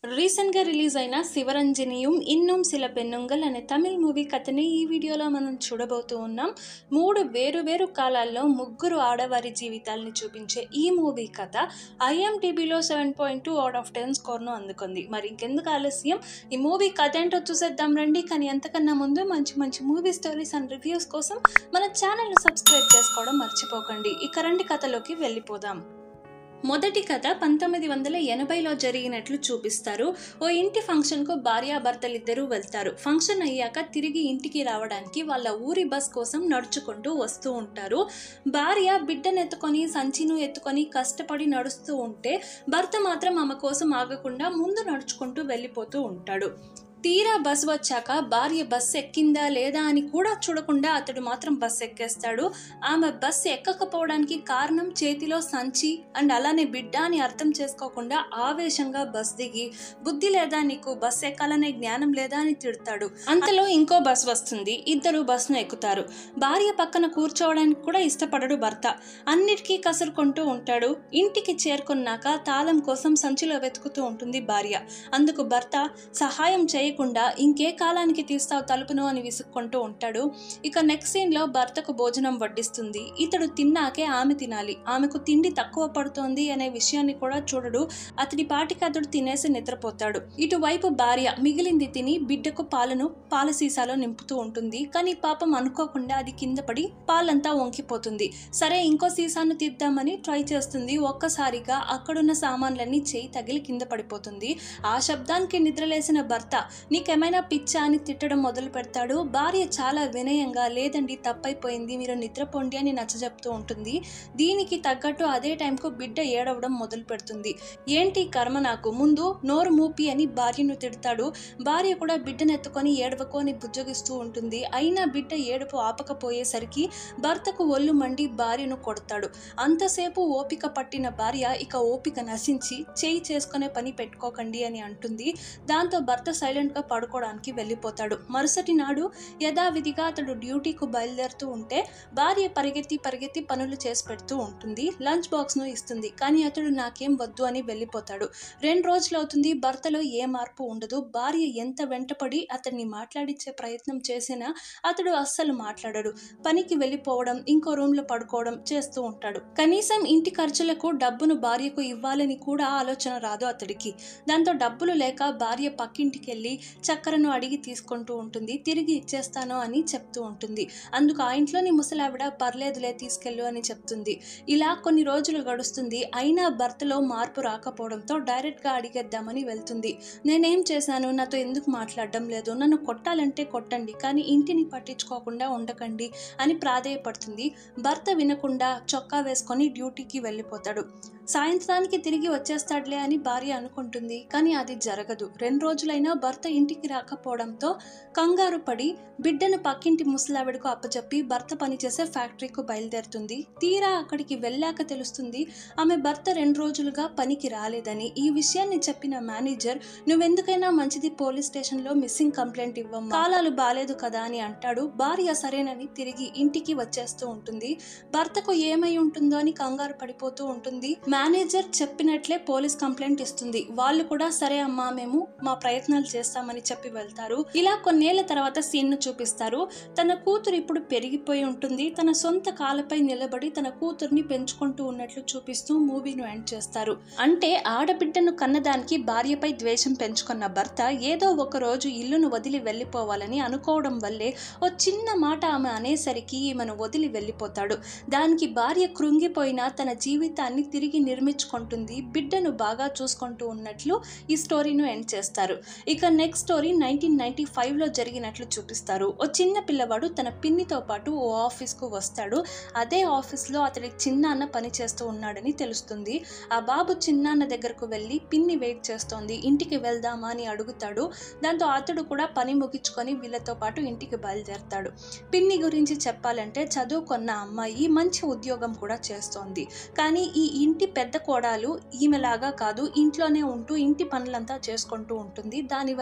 రీసెంట్గా రిలీజ్ అయిన శివరంజనిயும் ఇన్నుం సిల పెన్నుంగల్ అనే తమిళ్ మూవీ కథని ఈ వీడియోలో మనం చూడబోతూ ఉన్నాం మూడు వేరు వేరు కాలాల్లో ముగ్గురు ఆడవారి జీవితాలని చూపించే ఈ మూవీ కథ ఐఎండిబిలో seven point two out of ten స్కోర్ను అందుకుంది మరి ఇంకెందుకు ఆలస్యం ఈ మూవీ కథ ఏంటో చూసేద్దాం రండి కానీ ఎంతకన్నా ముందు మంచి మంచి మూవీ స్టోరీస్ అండ్ రివ్యూస్ కోసం మన ఛానల్ను సబ్స్క్రైబ్ చేసుకోవడం మర్చిపోకండి ఇక రండి కథలోకి వెళ్ళిపోదాం మొదటి కథ పంతొమ్మిది వందల ఎనభైలో జరిగినట్లు చూపిస్తారు ఓ ఇంటి ఫంక్షన్కు భార్యాభర్తలిద్దరూ వెళ్తారు ఫంక్షన్ అయ్యాక తిరిగి ఇంటికి రావడానికి వాళ్ళ ఊరి బస్ కోసం నడుచుకుంటూ వస్తూ ఉంటారు భార్య బిడ్డనెత్తుకొని సంచిను ఎత్తుకొని కష్టపడి నడుస్తూ ఉంటే భర్త మాత్రం ఆమె కోసం ఆగకుండా ముందు నడుచుకుంటూ వెళ్ళిపోతూ ఉంటాడు తీరా బస్ వచ్చాక భార్య బస్ ఎక్కిందా లేదా అని కూడా చూడకుండా అతడు మాత్రం బస్ ఎక్కేస్తాడు ఆమె బస్ ఎక్కకపోవడానికి కారణం చేతిలో సంచి అండ్ అలానే బిడ్డ అని అర్థం చేసుకోకుండా ఆవేశంగా బస్ దిగి బుద్ధి లేదా నీకు బస్ ఎక్కాలనే జ్ఞానం లేదా అని తిడతాడు అంతలో ఇంకో బస్ వస్తుంది ఇద్దరు బస్ను ఎక్కుతారు భార్య పక్కన కూర్చోవడానికి కూడా ఇష్టపడడు భర్త అన్నిటికీ కసురుకుంటూ ఉంటాడు ఇంటికి చేరుకున్నాక తాళం కోసం సంచిలో వెతుకుతూ ఉంటుంది భార్య అందుకు భర్త సహాయం చేయకుండా ఇంకే కాలానికి తీస్తావు తలుపును అని విసుక్కుంటూ ఉంటాడు ఇక నెక్స్ట్ సీన్లో భర్తకు భోజనం వడ్డిస్తుంది ఇతడు తిన్నాకే ఆమె తినాలి ఆమెకు తిండి తక్కువ పడుతోంది అనే విషయాన్ని కూడా చూడడు అతడి పాటికి అతడు తినేసి నిద్రపోతాడు ఇటువైపు భార్య మిగిలింది తిని బిడ్డకు పాలను పాల సీసాలో నింపుతూ ఉంటుంది కానీ పాపం అనుకోకుండా అది కింద పడి పాలంతా వంకిపోతుంది సరే ఇంకో సీసాను తీద్దామని ట్రై చేస్తుంది ఒక్కసారిగా అక్కడున్న సామాన్లన్నీ చేయి తగిలి కింద పడిపోతుంది ఆ శబ్దానికి నిద్రలేసిన భర్త నీకేమైనా పిచ్చా అని తిట్టడం మొదలు పెడతాడు భార్య చాలా వినయంగా లేదండి తప్పైపోయింది మీరు నిద్రపోండి అని నచ్చజెప్తూ ఉంటుంది దీనికి తగ్గట్టు అదే టైంకు బిడ్డ ఏడవడం మొదలు పెడుతుంది ఏంటి కర్మ నాకు ముందు నోరు మూపి అని భార్యను తిడతాడు భార్య కూడా బిడ్డనెత్తుకొని ఏడవకు అని బుజ్జగిస్తూ ఉంటుంది అయినా బిడ్డ ఏడుపు ఆపకపోయేసరికి భర్తకు ఒళ్ళు మండి భార్యను కొడతాడు అంతసేపు ఓపిక పట్టిన భార్య ఇక ఓపిక నశించి చేయి చేసుకునే పని పెట్టుకోకండి అని అంటుంది దాంతో భర్త సైలెంట్గా పడుకోవడానికి వెళ్ళిపోతాడు మరుసటి నాడు యథావిధిగా అతడు డ్యూటీకు బయలుదేరుతూ ఉంటే భార్య పరిగెత్తి పరిగెత్తి పనులు చేసి పెడుతూ ఉంటుంది లంచ్ బాక్స్ను ఇస్తుంది కానీ అతడు నాకేం వద్దు అని వెళ్ళిపోతాడు రెండు రోజులు అవుతుంది భర్తలో ఏ మార్పు ఉండదు భార్య ఎంత వెంటపడి అతన్ని మాట్లాడించే ప్రయత్నం చేసినా అతడు అస్సలు మాట్లాడడు పనికి వెళ్ళిపోవడం ఇంకో రూమ్లో పడుకోవడం చేస్తూ ఉంటాడు కనీసం ఇంటి ఖర్చులకు డబ్బును భార్యకు ఇవ్వాలని కూడా ఆలోచన రాదు అతడికి దాంతో డబ్బులు లేక భార్య పక్కింటికి వెళ్ళి చక్కెరను అడిగి తీసుకుంటూ ఉంటుంది తిరిగి ఇచ్చేస్తాను అని చెప్తూ ఉంటుంది అందుకు ఆ ఇంట్లోని ముసలావిడ పర్లేదులే తీసుకెళ్ళు అని చెప్తుంది ఇలా కొన్ని రోజులు గడుస్తుంది అయినా భర్తలో మార్పు రాకపోవడంతో డైరెక్ట్గా అడిగేద్దామని వెళ్తుంది నేనేం చేశాను నాతో ఎందుకు మాట్లాడడం లేదు నన్ను కొట్టాలంటే కొట్టండి కానీ ఇంటిని పట్టించుకోకుండా ఉండకండి అని ప్రాధేయపడుతుంది భర్త వినకుండా చొక్కా వేసుకొని డ్యూటీకి వెళ్ళిపోతాడు సాయంత్రానికి తిరిగి వచ్చేస్తాడులే అని భార్య అనుకుంటుంది కానీ అది జరగదు రెండు రోజులైనా భర్త ఇంటికి రాకపోవడంతో కంగారు పడి బిడ్డను పక్కింటి ముసలావిడకు అప్పచెప్పి భర్త పనిచేసే ఫ్యాక్టరీకు బయలుదేరుతుంది తీరా అక్కడికి వెళ్ళాక తెలుస్తుంది ఆమె భర్త రెండు రోజులుగా పనికి రాలేదని ఈ విషయాన్ని చెప్పిన మేనేజర్ నువ్వెందుకైనా మంచిది పోలీస్ స్టేషన్లో మిస్సింగ్ కంప్లైంట్ ఇవ్వమ్మా కాలాలు బాలేదు కదా అని అంటాడు భార్య సరేనని తిరిగి ఇంటికి వచ్చేస్తూ ఉంటుంది భర్తకు ఏమై ఉంటుందో అని కంగారు పడిపోతూ ఉంటుంది మేనేజర్ చెప్పినట్లే పోలీస్ కంప్లైంట్ ఇస్తుంది వాళ్ళు కూడా సరే అమ్మా మేము మా ప్రయత్నాలు చేస్తామని చెప్పి వెళ్తారు ఇలా కొన్నేళ్ల తర్వాత సీన్ ను చూపిస్తారు తన కూతురు ఇప్పుడు పెరిగిపోయి ఉంటుంది తన సొంత కాలపై నిలబడి తన కూతుర్ని పెంచుకుంటూ ఉన్నట్లు చూపిస్తూ మూవీను ఎండ్ చేస్తారు అంటే ఆడబిడ్డను కన్నదానికి భార్యపై ద్వేషం పెంచుకున్న భర్త ఏదో ఒక రోజు ఇల్లును వదిలి వెళ్ళిపోవాలని అనుకోవడం వల్లే ఓ చిన్న మాట ఆమె అనేసరికి ఈమెను వదిలి వెళ్ళిపోతాడు దానికి భార్య కృంగిపోయినా తన జీవితాన్ని తిరిగి నిర్మించుకుంటుంది బిడ్డను బాగా చూసుకుంటూ ఉన్నట్లు ఈ స్టోరీను ఎండ్ చేస్తారు ఇక నెక్స్ట్ స్టోరీ నైన్టీన్ నైన్టీ ఫైవ్లో జరిగినట్లు చూపిస్తారు ఓ చిన్న పిల్లవాడు తన పిన్నితో పాటు ఓ ఆఫీస్కు వస్తాడు అదే ఆఫీస్లో అతడి చిన్నాన్న పని చేస్తూ ఉన్నాడని తెలుస్తుంది ఆ బాబు చిన్నాన్న దగ్గరకు వెళ్ళి పిన్ని వెయిట్ చేస్తోంది ఇంటికి వెళ్దామా అని అడుగుతాడు దాంతో అతడు కూడా పని ముగించుకొని వీళ్ళతో పాటు ఇంటికి బయలుదేరతాడు పిన్ని గురించి చెప్పాలంటే చదువుకున్న అమ్మాయి మంచి ఉద్యోగం కూడా చేస్తోంది కానీ ఈ ఇంటి పెద్ద కోడలు ఈమెలాగా కాదు ఇంట్లోనే ఉంటూ ఇంటి పనులంతా చేసుకుంటూ ఉంటుంది దానివల్ల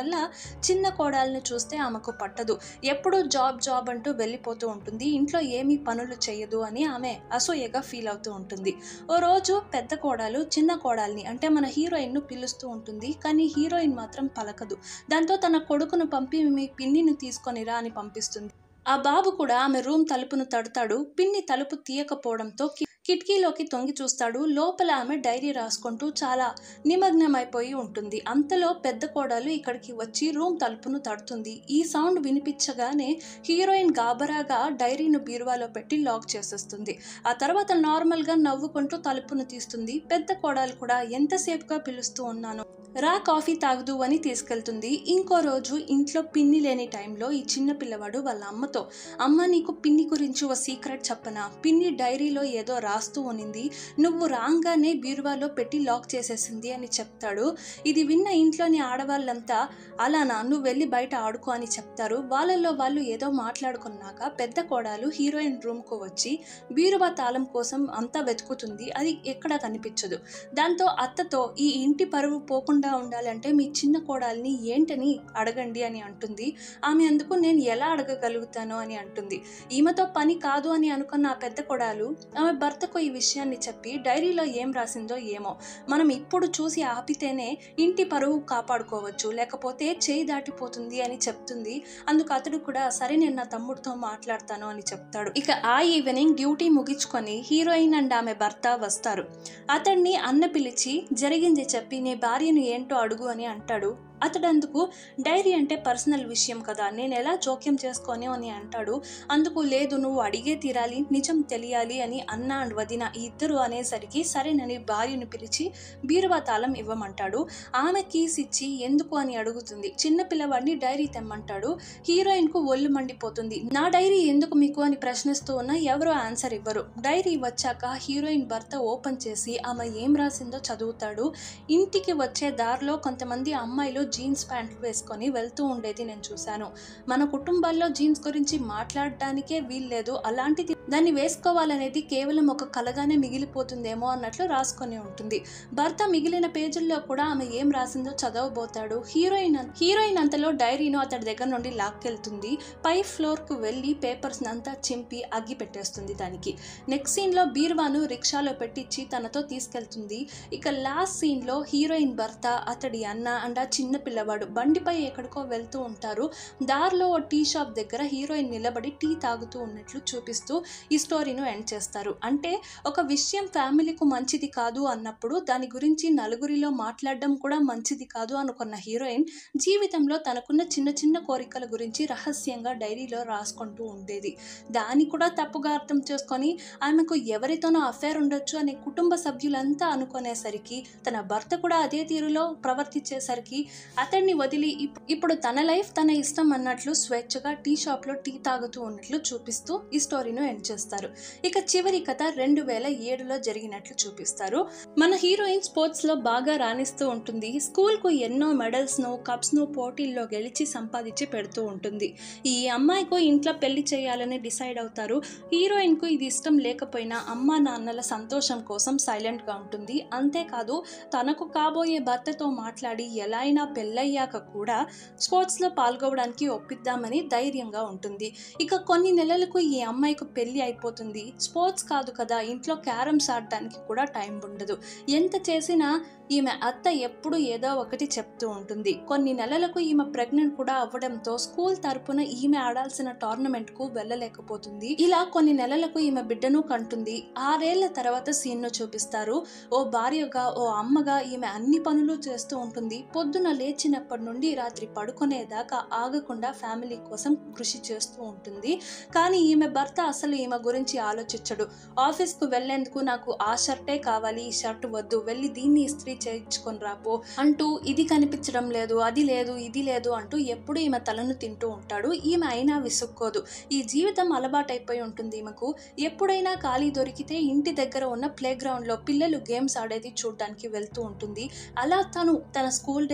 వల్ల చిన్న కోడల్ని చూస్తే ఆమెకు పట్టదు ఎప్పుడూ జాబ్ జాబ్ అంటూ వెళ్ళిపోతూ ఉంటుంది ఇంట్లో ఏమీ పనులు చేయదు అని ఆమె అసూయగా ఫీల్ అవుతూ ఉంటుంది ఓ రోజు పెద్ద కోడలు చిన్న కోడల్ని అంటే మన హీరోయిన్ను పిలుస్తూ ఉంటుంది కానీ హీరోయిన్ మాత్రం పలకదు దాంతో తన కొడుకును పంపి మీ పిన్నిని తీసుకొని రా అని పంపిస్తుంది ఆ బాబు కూడా ఆమె రూమ్ తలుపును తడతాడు పిన్ని తలుపు తీయకపోవడంతో కి- కిటికీలోకి తొంగి చూస్తాడు లోపల ఆమె డైరీ రాసుకుంటూ చాలా నిమగ్నమైపోయి ఉంటుంది అంతలో పెద్ద కోడలు ఇక్కడికి వచ్చి రూమ్ తలుపును తడుతుంది ఈ సౌండ్ వినిపించగానే హీరోయిన్ గాబరాగా డైరీను బీరువాలో పెట్టి లాక్ చేసేస్తుంది ఆ తర్వాత నార్మల్గా నవ్వుకుంటూ తలుపును తీస్తుంది పెద్ద కోడలు కూడా ఎంతసేపుగా పిలుస్తూ ఉన్నాను రా కాఫీ తాగుదు అని తీసుకెళ్తుంది ఇంకో రోజు ఇంట్లో పిన్ని లేని టైంలో ఈ చిన్న పిల్లవాడు వాళ్ళ అమ్మతో అమ్మ నీకు పిన్ని గురించి ఓ సీక్రెట్ చెప్పనా పిన్ని డైరీలో ఏదో రాస్తూ ఉనింది నువ్వు రాగానే బీరువాలో పెట్టి లాక్ చేసేసింది అని చెప్తాడు ఇది విన్న ఇంట్లోని ఆడవాళ్ళంతా అలానా నువ్వు వెళ్ళి బయట ఆడుకో అని చెప్తారు వాళ్ళల్లో వాళ్ళు ఏదో మాట్లాడుకున్నాక పెద్ద కోడలు హీరోయిన్ రూమ్కు వచ్చి బీరువా తాళం కోసం అంతా వెతుకుతుంది అది ఎక్కడా కనిపించదు దాంతో అత్తతో ఈ ఇంటి పరువు పోకుండా ఉండాలంటే మీ చిన్న కోడల్ని ఏంటని అడగండి అని అంటుంది ఆమె అందుకు నేను ఎలా అడగగలుగుతాను అని అంటుంది ఈమెతో పని కాదు అని అనుకున్న ఆ పెద్ద కోడలు ఆమె భర్తకు ఈ విషయాన్ని చెప్పి డైరీలో ఏం రాసిందో ఏమో మనం ఇప్పుడు చూసి ఆపితేనే ఇంటి పరువు కాపాడుకోవచ్చు లేకపోతే చేయి దాటిపోతుంది అని చెప్తుంది అందుకు అతడు కూడా సరే నేను నా తమ్ముడితో మాట్లాడతాను అని చెప్తాడు ఇక ఆ ఈవినింగ్ డ్యూటీ ముగించుకొని హీరోయిన్ అండ్ ఆమె భర్త వస్తారు అతన్ని అన్న పిలిచి జరిగింది చెప్పి నీ భార్యను ఏంటో అడుగు అని అంటాడు అతడు అందుకు డైరీ అంటే పర్సనల్ విషయం కదా నేను ఎలా జోక్యం చేసుకోని అని అంటాడు అందుకు లేదు నువ్వు అడిగే తీరాలి నిజం తెలియాలి అని అన్న అండ్ వదిన ఈ ఇద్దరు అనేసరికి సరేనని భార్యను పిలిచి బీరువా తాళం ఇవ్వమంటాడు ఆమె కీస్ ఇచ్చి ఎందుకు అని అడుగుతుంది చిన్న పిల్లవాడిని డైరీ తెమ్మంటాడు హీరోయిన్ కు ఒళ్ళు మండిపోతుంది నా డైరీ ఎందుకు మీకు అని ప్రశ్నిస్తూ ఉన్నా ఎవరో ఆన్సర్ ఇవ్వరు డైరీ వచ్చాక హీరోయిన్ భర్త ఓపెన్ చేసి ఆమె ఏం రాసిందో చదువుతాడు ఇంటికి వచ్చే దారిలో కొంతమంది అమ్మాయిలు జీన్స్ ప్యాంట్లు వేసుకొని వెళ్తూ ఉండేది నేను చూశాను మన కుటుంబాల్లో జీన్స్ గురించి మాట్లాడడానికే వీల్లేదు అలాంటిది దాన్ని వేసుకోవాలనేది కేవలం ఒక కలగానే మిగిలిపోతుందేమో అన్నట్లు రాసుకొని ఉంటుంది భర్త మిగిలిన పేజీల్లో కూడా ఆమె ఏం రాసిందో చదవబోతాడు హీరోయిన్ అన్- హీరోయిన్ అంతలో డైరీను అతడి దగ్గర నుండి లాక్కెళ్తుంది పై ఫ్లోర్ కు వెళ్ళి పేపర్స్ అంతా చింపి అగ్గి పెట్టేస్తుంది దానికి నెక్స్ట్ సీన్ లో బీర్వాను రిక్షాలో పెట్టించి తనతో తీసుకెళ్తుంది ఇక లాస్ట్ సీన్ లో హీరోయిన్ భర్త అతడి అన్న అండ్ ఆ చిన్న పిల్లవాడు బండిపై ఎక్కడికో వెళ్తూ ఉంటారు దారిలో ఓ టీ షాప్ దగ్గర హీరోయిన్ నిలబడి టీ తాగుతూ ఉన్నట్లు చూపిస్తూ ఈ స్టోరీను ఎండ్ చేస్తారు అంటే ఒక విషయం ఫ్యామిలీకు మంచిది కాదు అన్నప్పుడు దాని గురించి నలుగురిలో మాట్లాడడం కూడా మంచిది కాదు అనుకున్న హీరోయిన్ జీవితంలో తనకున్న చిన్న చిన్న కోరికల గురించి రహస్యంగా డైరీలో రాసుకుంటూ ఉండేది దాన్ని కూడా తప్పుగా అర్థం చేసుకొని ఆమెకు ఎవరితోనో అఫేర్ ఉండొచ్చు అనే కుటుంబ సభ్యులంతా అనుకునేసరికి తన భర్త కూడా అదే తీరులో ప్రవర్తించేసరికి అతన్ని వదిలి ఇప్- ఇప్పుడు తన లైఫ్ తన ఇష్టం అన్నట్లు స్వేచ్ఛగా టీ షాప్లో టీ తాగుతూ ఉన్నట్లు చూపిస్తూ ఈ స్టోరీను ఎండ్ చేస్తారు ఇక చివరి కథ రెండు వేల ఏడులో జరిగినట్లు చూపిస్తారు మన హీరోయిన్ స్పోర్ట్స్ లో బాగా రాణిస్తూ ఉంటుంది స్కూల్ కు ఎన్నో మెడల్స్ ను కప్స్ ను పోటీల్లో గెలిచి సంపాదించి పెడుతూ ఉంటుంది ఈ అమ్మాయికు ఇంట్లో పెళ్లి చేయాలని డిసైడ్ అవుతారు హీరోయిన్ కు ఇది ఇష్టం లేకపోయినా అమ్మా నాన్నల సంతోషం కోసం సైలెంట్ గా ఉంటుంది అంతేకాదు తనకు కాబోయే భర్తతో మాట్లాడి ఎలా అయినా పెళ్ళయ్యాక కూడా స్పోర్ట్స్ లో పాల్గొవడానికి ఒప్పిద్దామని ధైర్యంగా ఉంటుంది ఇక కొన్ని నెలలకు ఈ అమ్మాయికి పెళ్లి అయిపోతుంది స్పోర్ట్స్ కాదు కదా ఇంట్లో క్యారమ్స్ ఆడడానికి కూడా టైం ఉండదు ఎంత చేసినా ఈమె అత్త ఎప్పుడు ఏదో ఒకటి చెప్తూ ఉంటుంది కొన్ని నెలలకు ఈమె ప్రెగ్నెంట్ కూడా అవ్వడంతో స్కూల్ తరపున ఈమె ఆడాల్సిన టోర్నమెంట్ కు వెళ్ళలేకపోతుంది ఇలా కొన్ని నెలలకు ఈమె బిడ్డను కంటుంది ఆరేళ్ల తర్వాత సీన్ ను చూపిస్తారు ఓ భార్యగా ఓ అమ్మగా ఈమె అన్ని పనులు చేస్తూ ఉంటుంది పొద్దున లేచినప్పటి నుండి రాత్రి పడుకునేదాకా ఆగకుండా ఫ్యామిలీ కోసం కృషి చేస్తూ ఉంటుంది కానీ ఈమె భర్త అసలు ఈమె గురించి ఆలోచించడు ఆఫీస్కు వెళ్లేందుకు నాకు ఆ షర్టే కావాలి ఈ షర్ట్ వద్దు వెళ్ళి దీన్ని ఇస్త్రీ చేయించుకొని రాపో అంటూ ఇది కనిపించడం లేదు అది లేదు ఇది లేదు అంటూ ఎప్పుడు ఈమె తలను తింటూ ఉంటాడు ఈమె అయినా విసుక్కోదు ఈ జీవితం అలవాటైపోయి ఉంటుంది ఈమెకు ఎప్పుడైనా ఖాళీ దొరికితే ఇంటి దగ్గర ఉన్న ప్లే గ్రౌండ్లో పిల్లలు గేమ్స్ ఆడేది చూడడానికి వెళ్తూ ఉంటుంది అలా తను తన స్కూల్ డేస్లో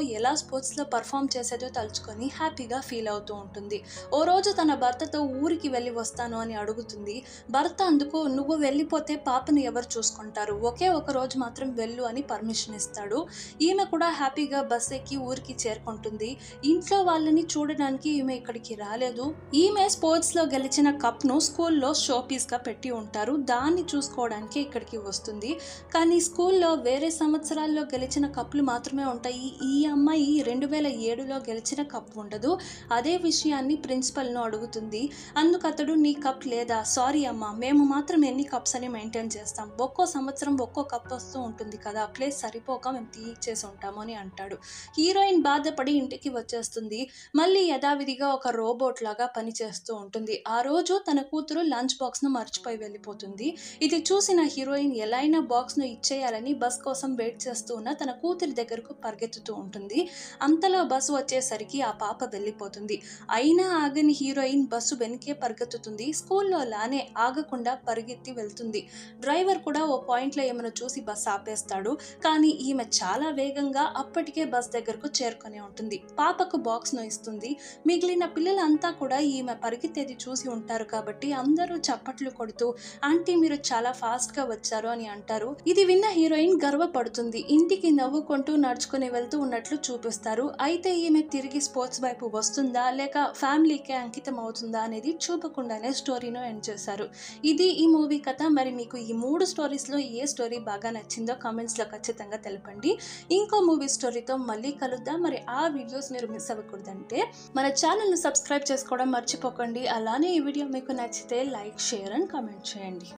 ఎలా స్పోర్ట్స్లో పర్ఫామ్ చేసేదో తలుచుకొని హ్యాపీగా ఫీల్ అవుతూ ఉంటుంది ఓ రోజు తన భర్తతో ఊరికి వెళ్ళి వస్తాను అని అడుగుతుంది భర్త అందుకు నువ్వు వెళ్ళిపోతే పాపను ఎవరు చూసుకుంటారు ఒకే ఒక రోజు మాత్రం వెళ్ళు అని పర్మిషన్ ఇస్తాడు ఈమె కూడా హ్యాపీగా బస్ ఎక్కి ఊరికి చేరుకుంటుంది ఇంట్లో వాళ్ళని చూడడానికి ఈమె ఇక్కడికి రాలేదు ఈమె స్పోర్ట్స్లో గెలిచిన కప్ను స్కూల్లో షో పీస్గా పెట్టి ఉంటారు దాన్ని చూసుకోవడానికి ఇక్కడికి వస్తుంది కానీ స్కూల్లో వేరే సంవత్సరాల్లో గెలిచిన కప్పులు మాత్రమే ఉంటాయి ఈ అమ్మాయి రెండు వేల ఏడులో గెలిచిన కప్ ఉండదు అదే విషయాన్ని ప్రిన్సిపల్ను అడుగుతుంది అందుకు అతడు నీ కప్ లేదా సారీ అమ్మా మేము మాత్రం ఎన్ని కప్స్ అని మెయింటైన్ చేస్తాం ఒక్కో సంవత్సరం ఒక్కో కప్ వస్తూ ఉంటుంది కదా ప్లేస్ సరిపోక మేము తీయించేసి ఉంటాము అని అంటాడు హీరోయిన్ బాధపడి ఇంటికి వచ్చేస్తుంది మళ్ళీ యథావిధిగా ఒక రోబోట్ లాగా పనిచేస్తూ ఉంటుంది ఆ రోజు తన కూతురు లంచ్ బాక్స్ను మర్చిపోయి వెళ్ళిపోతుంది ఇది చూసిన హీరోయిన్ ఎలా అయినా బాక్స్ను ఇచ్చేయాలని బస్ కోసం వెయిట్ చేస్తూ ఉన్న తన కూతురి దగ్గరకు పరిగెత్తుతూ ఉంటుంది అంతలో బస్సు వచ్చేసరికి ఆ పాప వెళ్ళిపోతుంది అయినా ఆగని హీరోయిన్ బస్సు వెనకే పరిగెత్తుతుంది స్కూల్లో లానే ఆగకుండా పరిగెత్తి వెళ్తుంది డ్రైవర్ కూడా ఓ పాయింట్లో ఏమైనా చూసి బస్ ఆపేస్తాడు కానీ ఈమె చాలా వేగంగా అప్పటికే బస్ దగ్గరకు చేరుకొని ఉంటుంది పాపకు బాక్స్ను ఇస్తుంది మిగిలిన పిల్లలంతా కూడా ఈమె పరిగెత్తేది చూసి ఉంటారు కాబట్టి అందరూ చప్పట్లు కొడుతూ ఆంటీ మీరు చాలా ఫాస్ట్గా వచ్చారు అని అంటారు ఇది విన్న హీరోయిన్ గర్వపడుతుంది ఇంటికి నవ్వుకుంటూ నడుచుకుని వెళ్తూ ఉన్నట్లు చూపిస్తారు అయితే ఈమె తిరిగి స్పోర్ట్స్ వైపు వస్తుందా లేక ఫ్యామిలీకే అంకితం అవుతుందా అనేది చూపకుండానే స్టోరీను ఎండ్ చేశారు ఇది ఈ మూవీ కథ మరి మీకు ఈ మూడు స్టోరీస్లో ఏ స్టోరీ బాగా నచ్చిందో కామెంట్స్లో ఖచ్చితంగా తెలపండి ఇంకో మూవీ స్టోరీతో మళ్ళీ కలుద్దాం మరి ఆ వీడియోస్ మీరు మిస్ అవ్వకూడదంటే మన ఛానల్ని సబ్స్క్రైబ్ చేసుకోవడం మర్చిపోకండి అలానే ఈ వీడియో మీకు నచ్చితే లైక్ షేర్ అండ్ కామెంట్ చేయండి